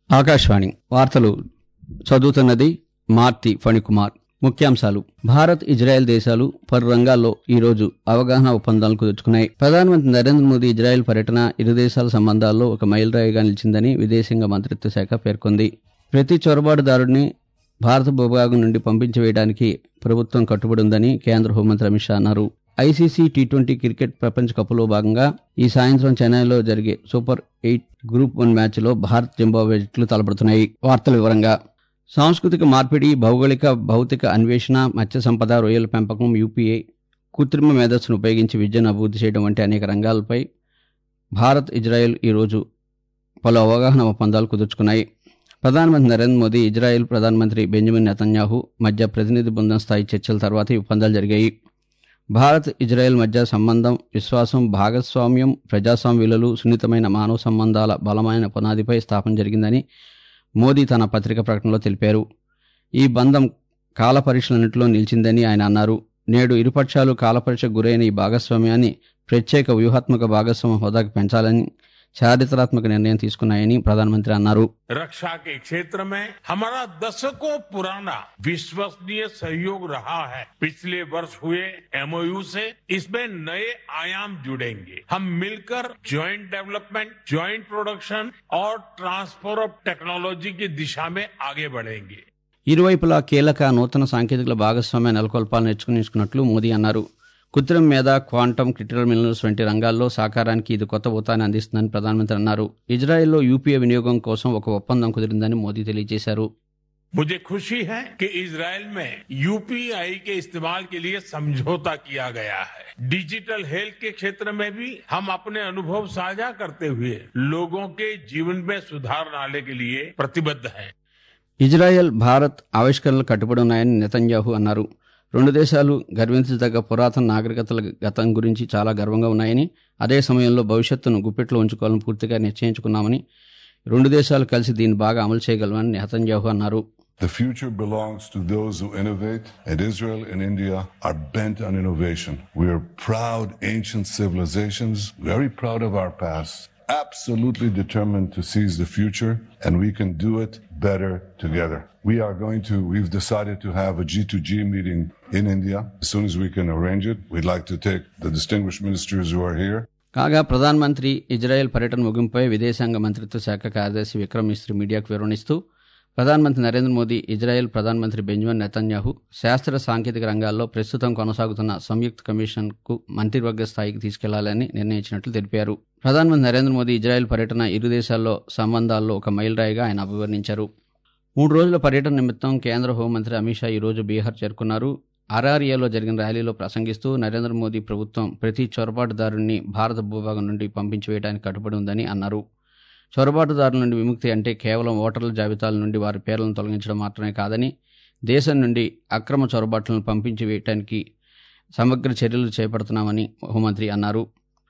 ఆకాశవాణి వార్తలు చదువుతున్నది మార్తి ఫణికుమార్ ముఖ్యాంశాలు భారత్ ఇజ్రాయెల్ దేశాలు పలు రంగాల్లో ఈ రోజు అవగాహన ఒప్పందాలు కుదుర్చుకున్నాయి ప్రధానమంత్రి నరేంద్ర మోదీ ఇజ్రాయెల్ పర్యటన ఇరు దేశాల సంబంధాల్లో ఒక మైలురాయిగా నిలిచిందని విదేశాంగ మంత్రిత్వ శాఖ పేర్కొంది ప్రతి చొరబాటుదారుడిని భారత భూభాగం నుండి పంపించివేయడానికి ప్రభుత్వం కట్టుబడి ఉందని కేంద్ర హోంమంత్రి అమిత్ షా అన్నారు ఐసీసీ టీ ట్వంటీ క్రికెట్ ప్రపంచ కప్లో భాగంగా ఈ సాయంత్రం చెన్నైలో జరిగే సూపర్ ఎయిట్ గ్రూప్ వన్ మ్యాచ్లో భారత్ జింబాబ్వే జట్లు తలపడుతున్నాయి వార్తల వివరంగా సాంస్కృతిక మార్పిడి భౌగోళిక భౌతిక అన్వేషణ మత్స్య సంపద రొయ్యల పెంపకం యూపీఏ కృత్రిమ మేధస్సును ఉపయోగించి విద్యను అభివృద్ధి చేయడం వంటి అనేక రంగాలపై భారత్ ఇజ్రాయెల్ ఈరోజు పలు అవగాహన ఒప్పందాలు కుదుర్చుకున్నాయి ప్రధానమంత్రి నరేంద్ర మోదీ ఇజ్రాయెల్ ప్రధానమంత్రి బెంజమిన్ నెతన్యాహు మధ్య ప్రతినిధి బృందం స్థాయి చర్చల తర్వాత ఈ ఒప్పందాలు జరిగాయి భారత్ ఇజ్రాయెల్ మధ్య సంబంధం విశ్వాసం భాగస్వామ్యం ప్రజాస్వామ్య విలువలు సున్నితమైన మానవ సంబంధాల బలమైన పునాదిపై స్థాపన జరిగిందని మోదీ తన పత్రిక ప్రకటనలో తెలిపారు ఈ బంధం కాల పరీక్షలన్నింటిలో నిలిచిందని ఆయన అన్నారు నేడు ఇరుపక్షాలు కాలపరీక్షకు గురైన ఈ భాగస్వామ్యాన్ని ప్రత్యేక వ్యూహాత్మక భాగస్వామ్య హోదాకు పెంచాలని చారిత్రాత్మక నిర్ణయం తీసుకున్నాయని ప్రధానమంత్రి అన్నారు रक्षा के क्षेत्र में हमारा दशकों पुराना विश्वसनीय सहयोग रहा है पिछले वर्ष हुए एमओयू से इसमें नए आयाम जुड़ेंगे हम मिलकर ज्वाइंट डेवलपमेंट ज्वाइंट प्रोडक्शन और ट्रांसफर ऑफ टेक्नोलॉजी की दिशा में आगे बढ़ेंगे ఇరువైపులా కీలక నూతన సాంకేతికల భాగస్వామ్య నెలకొల్పాలని నేర్చుకున్నట్లు మోదీ అన్నారు కృత్రిమ మీద క్వాంటం క్రిటికల్ మినరల్స్ వంటి రంగాల్లో సహకారానికి ఇది కొత్త ఊతాన్ని అందిస్తుందని ప్రధానమంత్రి అన్నారు ఇజ్రాయెల్లో యూపీఏ వినియోగం కోసం ఒక ఒప్పందం కుదిరిందని మోదీ తెలియజేశారు मुझे खुशी है कि इसराइल में यूपीआई के इस्तेमाल के लिए समझौता किया गया है डिजिटल हेल्थ के क्षेत्र में भी हम अपने अनुभव साझा करते हुए लोगों के जीवन में सुधार लाने के लिए प्रतिबद्ध हैं ఇజ్రాయెల్ భారత్ ఆవిష్కరణలు కట్టుబడి ఉన్నాయని నెతన్యాహు అన్నారు రెండు దేశాలు గర్వించదగ్గ పురాతన నాగరికతల గతం గురించి చాలా గర్వంగా ఉన్నాయని అదే సమయంలో భవిష్యత్తును గుప్పెట్లో ఉంచుకోవాలని పూర్తిగా నిశ్చయించుకున్నామని రెండు దేశాలు కలిసి దీన్ని బాగా అమలు చేయగలమని నెతన్యాహు అన్నారు The future belongs to those who innovate, and Israel and India are bent on innovation. We are proud ancient civilizations, very proud of our past, absolutely determined to seize the future, and we can do it better together. We are going to, we've decided to have a G2G meeting in India. As soon as we can arrange it, we'd like to take the distinguished ministers who are here కాగా ప్రధానమంత్రి Israel పర్యటన ముగింపుపై విదేశాంగ మంత్రిత్వ శాఖ కార్యదర్శి విక్రమ్ మిస్త్రి మీడియాకు వివరణిస్తూ ప్రధానమంత్రి నరేంద్ర మోదీ ఇజ్రాయెల్ ప్రధానమంత్రి బెంజమిన్ నెతన్యాహు శాస్త్ర సాంకేతిక రంగాల్లో ప్రస్తుతం కొనసాగుతున్న సంయుక్త కమిషన్కు మంత్రివర్గ స్థాయికి తీసుకెళ్లాలని నిర్ణయించినట్లు తెలిపారు ప్రధానమంత్రి నరేంద్ర మోదీ ఇజ్రాయెల్ పర్యటన ఇరు దేశాల్లో సంబంధాల్లో ఒక మైలురాయిగా ఆయన అభివర్ణించారు మూడు రోజుల పర్యటన నిమిత్తం కేంద్ర హోంమంత్రి అమిత్ షా ఈరోజు బీహార్ చేరుకున్నారు అరారియాలో జరిగిన ర్యాలీలో ప్రసంగిస్తూ నరేంద్ర మోదీ ప్రభుత్వం ప్రతి చొరబాటుదారుణ్ణి భారత భూభాగం నుండి పంపించివేయడానికి కట్టుబడి ఉందని అన్నారు చొరబాటుదారుల నుండి విముక్తి అంటే కేవలం ఓటర్ల జాబితాల నుండి వారి పేర్లను తొలగించడం మాత్రమే కాదని దేశం నుండి అక్రమ చొరబాట్లను పంపించి వేయటానికి సమగ్ర చర్యలు చేపడుతున్నామని హోంమంత్రి అన్నారు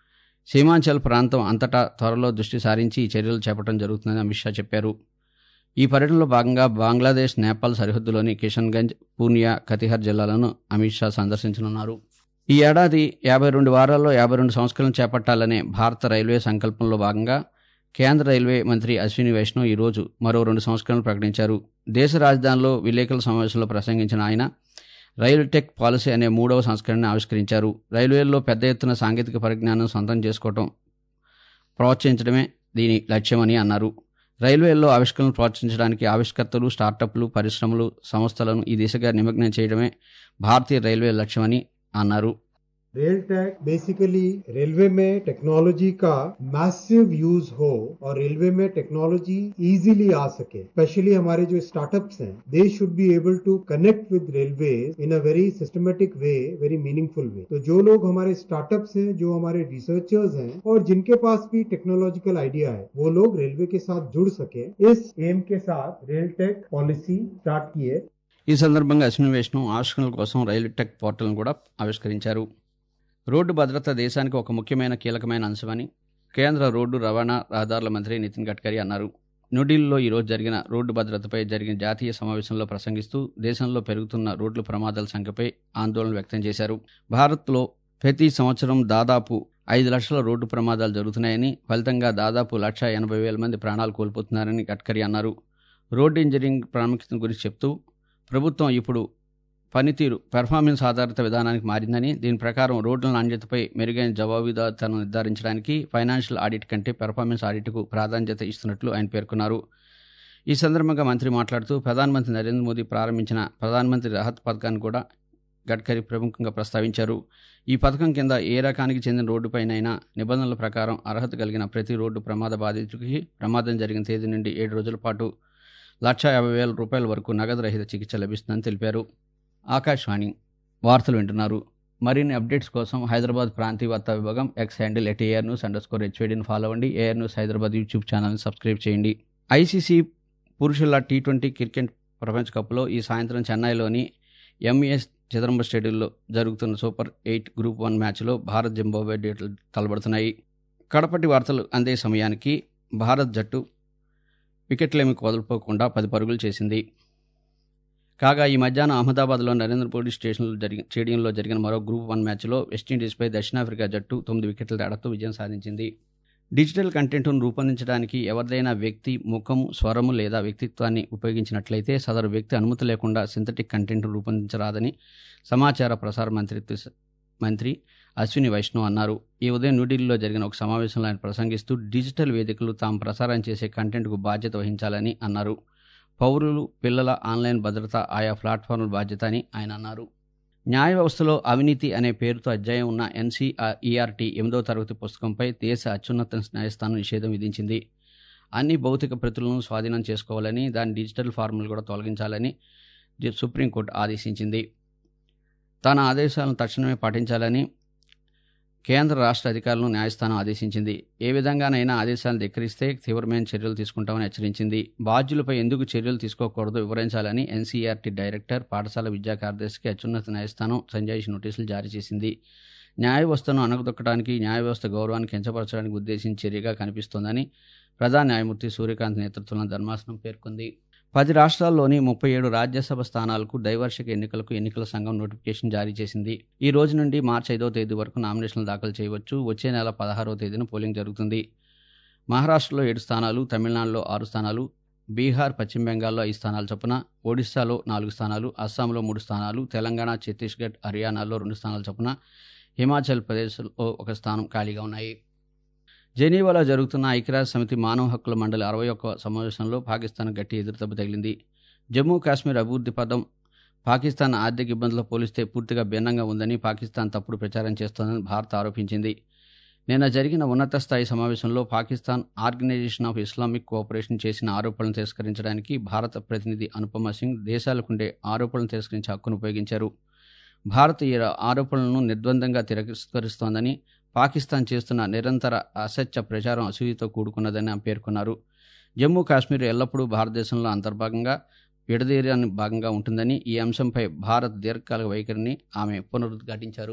సీమాంచల్ ప్రాంతం అంతటా త్వరలో దృష్టి సారించి ఈ చర్యలు చేపట్టడం జరుగుతుందని అమిత్ షా చెప్పారు ఈ పర్యటనలో భాగంగా బంగ్లాదేశ్ నేపాల్ సరిహద్దులోని కిషన్గంజ్ పూర్నియా కతిహార్ జిల్లాలను అమిత్ షా సందర్శించనున్నారు ఈ ఏడాది యాభై రెండు వారాల్లో యాభై రెండు సంస్కరణలు చేపట్టాలనే భారత రైల్వే సంకల్పంలో భాగంగా కేంద్ర రైల్వే మంత్రి అశ్విని వైష్ణవ్ ఈరోజు మరో రెండు సంస్కరణలు ప్రకటించారు దేశ రాజధానిలో విలేకరుల సమావేశంలో ప్రసంగించిన ఆయన రైలు టెక్ పాలసీ అనే మూడవ సంస్కరణను ఆవిష్కరించారు రైల్వేల్లో పెద్ద ఎత్తున సాంకేతిక పరిజ్ఞానం సొంతం చేసుకోవడం ప్రోత్సహించడమే దీని లక్ష్యమని అన్నారు రైల్వేల్లో ఆవిష్కరణలు ప్రోత్సహించడానికి ఆవిష్కర్తలు స్టార్టప్లు పరిశ్రమలు సంస్థలను ఈ దిశగా నిమగ్నం చేయడమే భారతీయ రైల్వే లక్ష్యమని అన్నారు रेल टैक बेसिकली रेलवे में टेक्नोलॉजी का मैसिव यूज हो और रेलवे में टेक्नोलॉजी इजीली आ सके स्पेशली हमारे जो स्टार्टअप्स हैं they should be able to connect with railway in a very systematic way very meaningful way तो जो लोग हमारे स्टार्टअप्स हैं जो हमारे रिसर्चर्स हैं और जिनके पास भी टेक्नोलॉजिकल आइडिया है वो लोग रेलवे के साथ जुड़ सके इस एम के साथ रेल टेक पॉलिसी स्टार्ट की है ఈ సందర్భంగా అశ్విని వైష్ణవ్ ఆవిష్కరణల కోసం రైలు టెక్ పోర్టల్ను కూడా ఆవిష్కరించారు రోడ్డు భద్రత దేశానికి ఒక ముఖ్యమైన కీలకమైన అంశమని కేంద్ర రోడ్డు రవాణా రహదారుల మంత్రి నితిన్ గడ్కరీ అన్నారు న్యూఢిల్లీలో ఈరోజు జరిగిన రోడ్డు భద్రతపై జరిగిన జాతీయ సమావేశంలో ప్రసంగిస్తూ దేశంలో పెరుగుతున్న రోడ్ల ప్రమాదాల సంఖ్యపై ఆందోళన వ్యక్తం చేశారు భారత్లో ప్రతి సంవత్సరం దాదాపు ఐదు లక్షల రోడ్డు ప్రమాదాలు జరుగుతున్నాయని ఫలితంగా దాదాపు లక్ష ఎనభై వేల మంది ప్రాణాలు కోల్పోతున్నారని గడ్కరీ అన్నారు రోడ్డు ఇంజనీరింగ్ ప్రాముఖ్యత గురించి చెప్తూ ప్రభుత్వం ఇప్పుడు పనితీరు పెర్ఫార్మెన్స్ ఆధారిత విధానానికి మారిందని దీని ప్రకారం రోడ్ల నాణ్యతపై మెరుగైన జవాబుదారితనం నిర్ధారించడానికి ఫైనాన్షియల్ ఆడిట్ కంటే పెర్ఫార్మెన్స్ ఆడిట్కు ప్రాధాన్యత ఇస్తున్నట్లు ఆయన పేర్కొన్నారు ఈ సందర్భంగా మంత్రి మాట్లాడుతూ ప్రధానమంత్రి నరేంద్ర మోదీ ప్రారంభించిన ప్రధానమంత్రి రాహత్ పథకాన్ని కూడా గడ్కరీ ప్రముఖంగా ప్రస్తావించారు ఈ పథకం కింద ఏ రకానికి చెందిన రోడ్డుపైనైనా నిబంధనల ప్రకారం అర్హత కలిగిన ప్రతి రోడ్డు ప్రమాద బాధితుడికి ప్రమాదం జరిగిన తేదీ నుండి ఏడు రోజుల పాటు లక్ష యాభై వేల రూపాయల వరకు నగదు రహిత చికిత్స లభిస్తుందని తెలిపారు ఆకాశవాణి వార్తలు వింటున్నారు మరిన్ని అప్డేట్స్ కోసం హైదరాబాద్ ప్రాంతీయ వార్తా విభాగం X handle at AIR news underscore హెచ్వేడిని ఫాలో అవ్వండి ఏఆర్ న్యూస్ హైదరాబాద్ యూట్యూబ్ ఛానల్ని సబ్స్క్రైబ్ చేయండి ఐసీసీ పురుషుల టీ ట్వంటీ క్రికెట్ ప్రపంచ కప్లో ఈ సాయంత్రం చెన్నైలోని ఎంఏఎస్ చిదంబరం స్టేడియంలో జరుగుతున్న సూపర్ ఎయిట్ గ్రూప్ వన్ మ్యాచ్లో భారత్ జింబాబ్వే డేట్లు తలబడుతున్నాయి కడపటి వార్తలు అందే సమయానికి భారత్ జట్టు వికెట్లేమి వదులుకోకుండా పది పరుగులు చేసింది కాగా ఈ మధ్యాహ్నం అహ్మదాబాద్లో నరేంద్ర మోడీ స్టేషన్లో జరిగిన స్టేడియంలో జరిగిన మరో గ్రూప్ వన్ మ్యాచ్లో వెస్టిండీస్పై దక్షిణాఫ్రికా జట్టు తొమ్మిది వికెట్ల తేడాతో విజయం సాధించింది డిజిటల్ కంటెంట్ను రూపొందించడానికి ఎవరిదైనా వ్యక్తి ముఖము స్వరము లేదా వ్యక్తిత్వాన్ని ఉపయోగించినట్లయితే సదరు వ్యక్తి అనుమతి లేకుండా సింథటిక్ కంటెంట్ను రూపొందించరాదని సమాచార ప్రసార మంత్రిత్వ మంత్రి అశ్విని వైష్ణవ్ అన్నారు ఈ ఉదయం న్యూఢిల్లీలో జరిగిన ఒక సమావేశంలో ఆయన ప్రసంగిస్తూ డిజిటల్ వేదికలు తాము ప్రసారం చేసే కంటెంట్కు బాధ్యత వహించాలని అన్నారు పౌరులు పిల్లల ఆన్లైన్ భద్రత ఆయా ప్లాట్ఫామ్ల బాధ్యత అని ఆయన అన్నారు న్యాయ వ్యవస్థలో అవినీతి అనే పేరుతో అధ్యాయం ఉన్న ఎన్సీఈఆర్టీ ఎనిమిదో తరగతి పుస్తకంపై దేశ అత్యున్నత న్యాయస్థానం నిషేధం విధించింది అన్ని భౌతిక ప్రతులను స్వాధీనం చేసుకోవాలని దాని డిజిటల్ ఫార్ములు కూడా తొలగించాలని సుప్రీంకోర్టు ఆదేశించింది తన ఆదేశాలను తక్షణమే పాటించాలని కేంద్ర రాష్ట్ర అధికారులను న్యాయస్థానం ఆదేశించింది ఏ విధంగానైనా ఆదేశాలను ధిక్కరిస్తే తీవ్రమైన చర్యలు తీసుకుంటామని హెచ్చరించింది బాధ్యులపై ఎందుకు చర్యలు తీసుకోకూడదో వివరించాలని ఎన్సీఆర్టీ డైరెక్టర్ పాఠశాల విద్యా కార్యదర్శికి అత్యున్నత న్యాయస్థానం సంజాయిషి నోటీసులు జారీ చేసింది న్యాయ వ్యవస్థను అణగదొక్కడానికి న్యాయ వ్యవస్థ గౌరవాన్ని కించపరచడానికి ఉద్దేశించిన చర్యగా కనిపిస్తోందని ప్రధాన న్యాయమూర్తి సూర్యకాంత్ నేతృత్వంలో ధర్మాసనం పేర్కొంది పది రాష్ట్రాల్లోని ముప్పై ఏడు రాజ్యసభ స్థానాలకు దైవార్షిక ఎన్నికలకు ఎన్నికల సంఘం నోటిఫికేషన్ జారీ చేసింది ఈ రోజు నుండి మార్చి ఐదో తేదీ వరకు నామినేషన్లు దాఖలు చేయవచ్చు వచ్చే నెల పదహారవ తేదీన పోలింగ్ జరుగుతుంది మహారాష్ట్రలో ఏడు స్థానాలు తమిళనాడులో ఆరు స్థానాలు బీహార్ పశ్చిమ బెంగాల్లో ఐదు స్థానాలు చొప్పున ఒడిశాలో నాలుగు స్థానాలు అస్సాంలో మూడు స్థానాలు తెలంగాణ ఛత్తీస్గఢ్ హర్యానాలో రెండు స్థానాల చొప్పున హిమాచల్ ప్రదేశ్లో ఒక స్థానం ఖాళీగా ఉన్నాయి జెనీవాలో జరుగుతున్న ఐక్యరాజ్య సమితి మానవ హక్కుల మండలి అరవై ఒక్క సమావేశంలో పాకిస్తాన్ గట్టి ఎదురుదెబ్బ తగిలింది జమ్మూ కాశ్మీర్ అభివృద్ధి పదం పాకిస్తాన్ ఆర్థిక ఇబ్బందులు పోలిస్తే పూర్తిగా భిన్నంగా ఉందని పాకిస్తాన్ తప్పుడు ప్రచారం చేస్తోందని భారత్ ఆరోపించింది నిన్న జరిగిన ఉన్నత స్థాయి సమావేశంలో Pakistan Organisation of Islamic Cooperation చేసిన ఆరోపణలు తిరస్కరించడానికి భారత ప్రతినిధి అనుపమ సింగ్ దేశాలకుండే ఆరోపణలు తిరస్కరించే హక్కును ఉపయోగించారు భారత్ ఈ ఆరోపణలను నిర్ద్వందంగా తిరస్కరిస్తోందని పాకిస్తాన్ చేస్తున్న నిరంతర అసత్య ప్రచారం అసూయతో కూడుకున్నదని ఆమె పేర్కొన్నారు జమ్మూ కాశ్మీర్ ఎల్లప్పుడూ భారతదేశంలో అంతర్భాగంగా విడదీయని భాగంగా ఉంటుందని ఈ అంశంపై భారత్ దీర్ఘకాలిక వైఖరిని ఆమె పునరుద్ఘాటించారు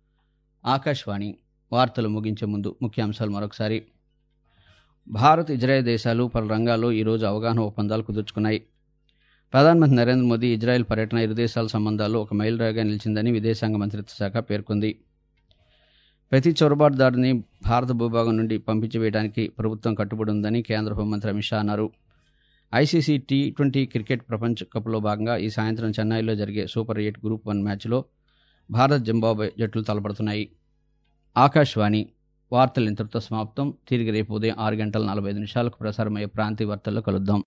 ఆకాశవాణి వార్తలు ముగించే ముందు ముఖ్యాంశాలు మరొకసారి భారత్ ఇజ్రాయెల్ దేశాలు పలు రంగాల్లో ఈరోజు అవగాహన ఒప్పందాలు కుదుర్చుకున్నాయి ప్రధానమంత్రి నరేంద్ర మోదీ ఇజ్రాయెల్ పర్యటన ఇరు దేశాల సంబంధాల్లో ఒక మైలురాయిగా నిలిచిందని విదేశాంగ మంత్రిత్వ శాఖ పేర్కొంది ప్రతి చొరబాటుదారుని భారత భూభాగం నుండి పంపించి వేయడానికి ప్రభుత్వం కట్టుబడి ఉందని కేంద్ర హోంమంత్రి అమిత్ షా అన్నారు ఐసీసీ టీ ట్వంటీ క్రికెట్ ప్రపంచ కప్లో భాగంగా ఈ సాయంత్రం చెన్నైలో జరిగే సూపర్ ఎయిట్ గ్రూప్ వన్ మ్యాచ్లో భారత్ జింబాబ్వే జట్లు తలపడుతున్నాయి ఆకాశవాణి వార్తలు ఇంతటితో సమాప్తం తిరిగి రేపు ఉదయం ఆరు గంటల నలభై ఐదు నిమిషాలకు ప్రసారమయ్యే ప్రాంతీయ వార్తల్లో కలుద్దాం